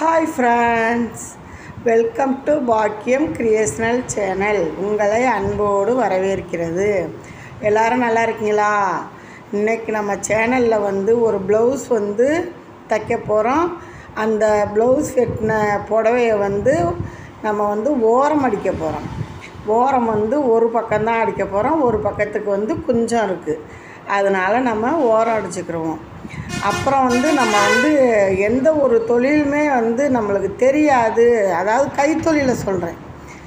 hi friends welcome to Bakkiyam creational channel உங்களை அன்போடு வரவேற்கிறது எல்லாரும் நல்லா இருக்கீங்களா இன்னைக்கு நம்ம சேனலில் வந்து ஒரு ப்ளவுஸ் வந்து தைக்க போகிறோம் அந்த ப்ளவுஸ் வெட்டின புடவையை வந்து நம்ம வந்து ஓரம் அடிக்க போகிறோம் ஓரம் வந்து ஒரு பக்கம்தான் அடிக்க போகிறோம் ஒரு பக்கத்துக்கு வந்து குஞ்சம் இருக்குது அதனால் நம்ம ஓரம் அடிச்சுக்கிருவோம் அப்புறம் வந்து நம்ம வந்து எந்த ஒரு தொழிலுமே வந்து நம்மளுக்கு தெரியாது அதாவது கைத்தொழிலை சொல்கிறேன்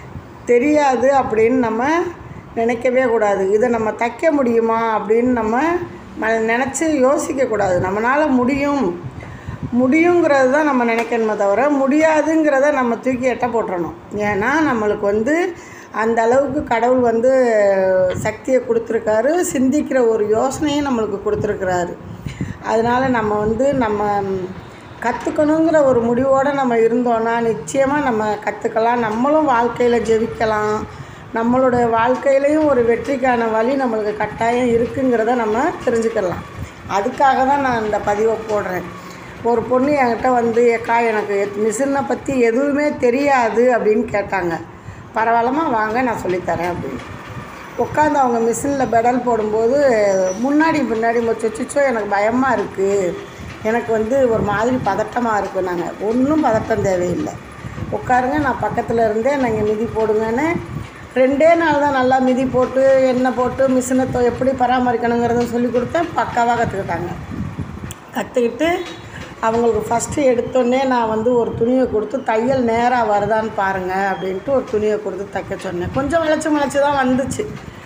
தெரியாது அப்படின்னு நம்ம நினைக்கவே கூடாது இதை நம்ம தைக்க முடியுமா அப்படின்னு நம்ம ம நினச்சி யோசிக்கக்கூடாது நம்மளால் முடியும் முடியுங்கிறது தான் நம்ம நினைக்கணுமே தவிர முடியாதுங்கிறத நம்ம தூக்கி எட்ட போட்டுறணும் ஏன்னா நம்மளுக்கு வந்து அந்த அளவுக்கு கடவுள் வந்து சக்தியை கொடுத்துருக்காரு சிந்திக்கிற ஒரு யோசனையும் நம்மளுக்கு கொடுத்துருக்குறாரு அதனால் நம்ம வந்து நம்ம கற்றுக்கணுங்கிற ஒரு முடிவோடு நம்ம இருந்தோன்னா நிச்சயமாக நம்ம கற்றுக்கலாம் நம்மளும் வாழ்க்கையில் ஜெயிக்கலாம் நம்மளுடைய வாழ்க்கையிலையும் ஒரு வெற்றிக்கான வழி நம்மளுக்கு கட்டாயம் இருக்குங்கிறத நம்ம தெரிஞ்சுக்கலாம் அதுக்காக தான் நான் இந்த பதிவை போடுறேன் ஒரு பொண்ணு என்கிட்ட வந்து ஏக்கா எனக்கு மிஷினை பற்றி எதுவுமே தெரியாது அப்படின்னு கேட்டாங்க பரவாயில்லமா வாங்க நான் சொல்லித்தரேன் அப்படின்னு உட்காந்து அவங்க மிஷினில் பெடல் போடும்போது முன்னாடி பின்னாடி சொச்சிச்சோ எனக்கு பயமாக இருக்குது எனக்கு வந்து ஒரு மாதிரி பதட்டமாக இருக்குது நாங்கள் ஒன்றும் பதட்டம் தேவையில்லை உட்காருங்க நான் பக்கத்தில் இருந்தே நீங்கள் மிதி போடுங்கன்னு ரெண்டே நாள் தான் நல்லா மிதி போட்டு எண்ணெய் போட்டு மிஷினை தொ எப்படி பராமரிக்கணுங்கிறத சொல்லி கொடுத்தேன் பக்காவாக கற்றுக்கிட்டாங்க கற்றுக்கிட்டு அவங்களுக்கு ஃபஸ்ட்டு எடுத்தோடனே நான் வந்து ஒரு துணியை கொடுத்து தையல் நேராக வருதான்னு பாருங்கள் அப்படின்ட்டு ஒரு துணியை கொடுத்து தைக்க சொன்னேன் கொஞ்சம் விளைச்சி விளைச்சி தான் வந்துச்சு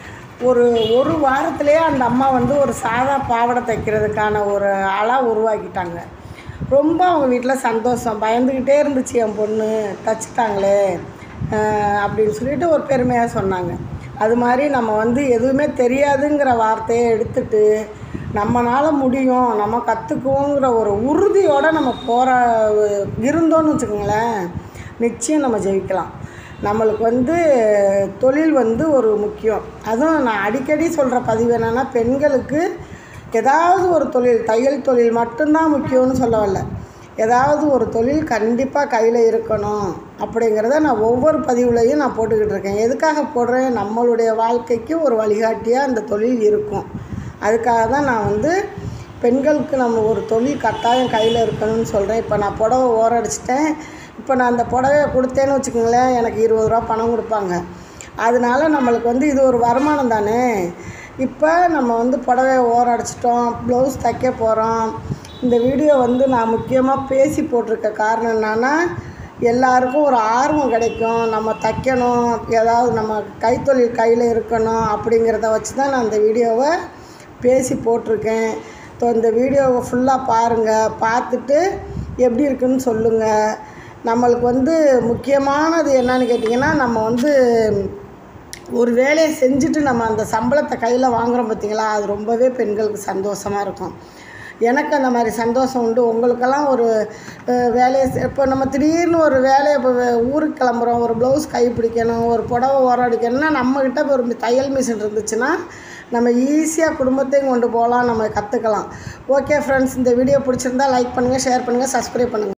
ஒரு ஒரு வாரத்திலேயே அந்த அம்மா வந்து ஒரு சாதா பாவாடை தைக்கிறதுக்கான ஒரு ஆளாக உருவாக்கிட்டாங்க ரொம்ப அவங்க வீட்டில் சந்தோஷம் பயந்துக்கிட்டே இருந்துச்சு என் பொண்ணு தச்சுட்டாங்களே அப்படின்னு சொல்லிட்டு ஒரு பெருமையாக சொன்னாங்க அது மாதிரி நம்ம வந்து எதுவுமே தெரியாதுங்கிற வார்த்தையை எடுத்துட்டு நம்மளால் முடியும் நம்ம கற்றுக்குவோங்கிற ஒரு உறுதியோடு நம்ம போகிற இருந்தோன்னு வச்சுக்கோங்களேன் நிச்சயம் நம்ம ஜெயிக்கலாம் நம்மளுக்கு வந்து தொழில் வந்து ஒரு முக்கியம் அதுவும் நான் அடிக்கடி சொல்கிற பதிவு என்னென்னா பெண்களுக்கு ஏதாவது ஒரு தொழில் தையல் தொழில் மட்டும்தான் முக்கியம்னு சொல்ல வரல ஏதாவது ஒரு தொழில் கண்டிப்பாக கையில் இருக்கணும் அப்படிங்கிறத நான் ஒவ்வொரு பதிவுலையும் நான் போட்டுக்கிட்டு இருக்கேன் எதுக்காக போடுறேன் நம்மளுடைய வாழ்க்கைக்கு ஒரு வழிகாட்டியாக அந்த தொழில் இருக்கும் அதுக்காக தான் நான் வந்து பெண்களுக்கு நம்ம ஒரு தொழில் கட்டாயம் கையில் இருக்கணும்னு சொல்கிறேன் இப்போ நான் புடவை ஓர அடிச்சிட்டேன் இப்போ நான் அந்த புடவையை கொடுத்தேன்னு வச்சுக்கோங்களேன் எனக்கு இருபது ரூபா பணம் கொடுப்பாங்க அதனால நம்மளுக்கு வந்து இது ஒரு வருமானம் தானே இப்போ நம்ம வந்து புடவையை ஓர அடிச்சிட்டோம் ப்ளவுஸ் தைக்க போகிறோம் இந்த வீடியோ வந்து நான் முக்கியமாக பேசி போட்டிருக்க காரணம் என்னென்னா எல்லாருக்கும் ஒரு ஆர்வம் கிடைக்கும் நம்ம தைக்கணும் ஏதாவது நம்ம கைத்தொழில் கையில் இருக்கணும் அப்படிங்கிறத வச்சு தான் நான் இந்த வீடியோவை பேசி போட்டிருக்கேன் ஸோ இந்த வீடியோவை ஃபுல்லாக பாருங்கள் பார்த்துட்டு எப்படி இருக்குன்னு சொல்லுங்கள் நம்மளுக்கு வந்து முக்கியமானது என்னன்னு கேட்டிங்கன்னா நம்ம வந்து ஒரு வேலையை செஞ்சுட்டு நம்ம அந்த சம்பளத்தை கையில் வாங்குகிறோம் பார்த்திங்களா அது ரொம்பவே பெண்களுக்கு சந்தோஷமாக இருக்கும் எனக்கு அந்த மாதிரி சந்தோஷம் உண்டு உங்களுக்கெல்லாம் ஒரு வேலையை இப்போ நம்ம திடீர்னு ஒரு வேலையை இப்போ ஊருக்கு கிளம்புறோம் ஒரு ப்ளவுஸ் கை பிடிக்கணும் ஒரு புடவை ஓரம் அடிக்கணும்னா நம்மக்கிட்ட ஒரு தையல் மிஷின் இருந்துச்சுன்னா நம்ம ஈஸியாக குடும்பத்தையும் கொண்டு போகலாம் நம்ம கற்றுக்கலாம் ஓகே ஃப்ரெண்ட்ஸ் இந்த வீடியோ பிடிச்சிருந்தா லைக் பண்ணுங்கள் ஷேர் பண்ணுங்கள் சப்ஸ்கிரைப் பண்ணுங்கள்